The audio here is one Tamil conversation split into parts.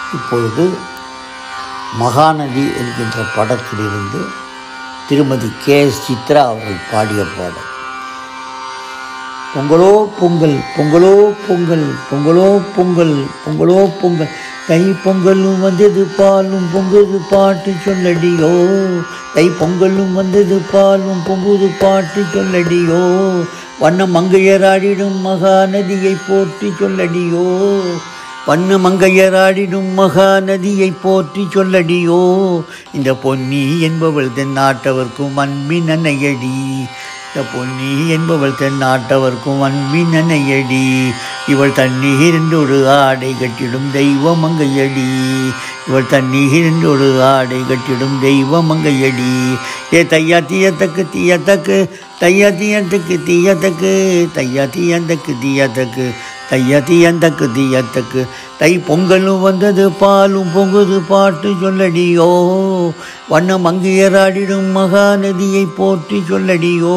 இப்பொழுது மகாநதி என்கின்ற படத்திலிருந்து திருமதி கே எஸ் சித்ரா அவர்கள் பாடிய பாடல் பொங்கலோ பொங்கல் பொங்கலோ பொங்கல் பொங்கலோ பொங்கல் பொங்கலோ பொங்கல் தை பொங்கலும் வந்தது பாலும் பொங்குது பாட்டு சொல்லடியோ தை பொங்கலும் வந்தது பாலும் பொங்குது பாட்டு சொல்லடியோ வண்ண மங்கையராடிடும் மகாநதியை போற்றி சொல்லடியோ வண்ண மங்கையராடிடும் மகாநதியை போற்றி சொல்லடியோ இந்த பொன்னி என்பவள் தென்னாட்டவர்க்கும் அன்பின் அன்னையடி இந்த பொன்னி என்பவள் தென்னாட்டவர்க்கும் அன்பின் அன்னையடி இவள் தண்ணீர் என்றொரு ஆடை கட்டிடும் தெய்வ மங்கையடி இவள் தண்ணீர் என்றொரு ஆடை கட்டிடும் தெய்வ மங்கையடி ஏ தையா தீயத்தக்கு தீயத்தக்கு தையா தீயத்துக்கு தீயத்தக்கு தையா தீயந்தக்கு தீயத்தக்கு தையா தீயந்தக்கு தீயத்தக்கு தை பொங்கலும் வந்தது பாலும் பொங்குது பாட்டு சொல்லடியோ வண்ண மங்கையராடிடும் மகாநதியை போற்றி சொல்லடியோ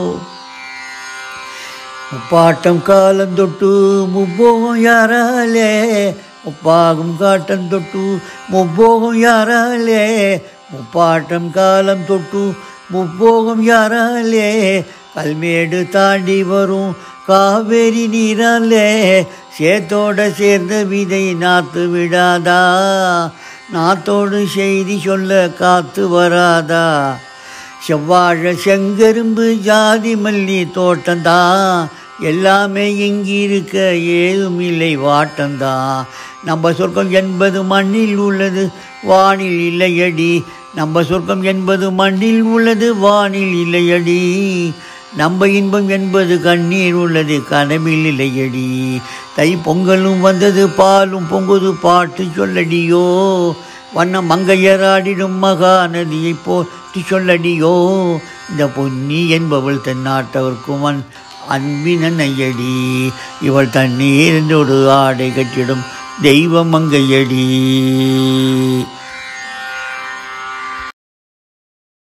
முப்பாட்டம் காலம் தொட்டு முப்போகம் யாராலே முப்பாகும் காட்டம் தொட்டு முப்போகம் யாராலே முப்பாட்டம் காலம் தொட்டு முப்போகம் யாராலே கல்மேடு தாண்டி வரும் காவேரி நீராலே சேத்தோட சேர்ந்த விதை நாத்து விடாதா நாத்தோடு செய்தி சொல்ல காத்து வராதா செவ்வாழ செங்கரும்பு ஜாதி மல்லி தோட்டம்தான் எல்லாமே இங்கிருக்க ஏதும் இல்லை வாட்டம்தான் நம்ம சொர்க்கம் என்பது மண்ணில் உள்ளது வானில் இல்லையடி நம்ம சொர்க்கம் என்பது மண்ணில் உள்ளது வானில் இல்லையடி நம்ம இன்பம் என்பது கண்ணீர் உள்ளது கனவில் இல்லையடி தை பொங்கலும் வந்தது பாலும் பொங்குது பாட்டு சொல்லடியோ வண்ண மங்கையராடிடும் மகாநதியை போற்றி சொல்லடியோ இந்த பொன்னி என்பவள் தென்னாட்டவர்க்கும் அன் அன்பின் அன்னையடி இவள் தண்ணீர் என்றொரு ஆடை கட்டிடும் தெய்வ மங்கையடி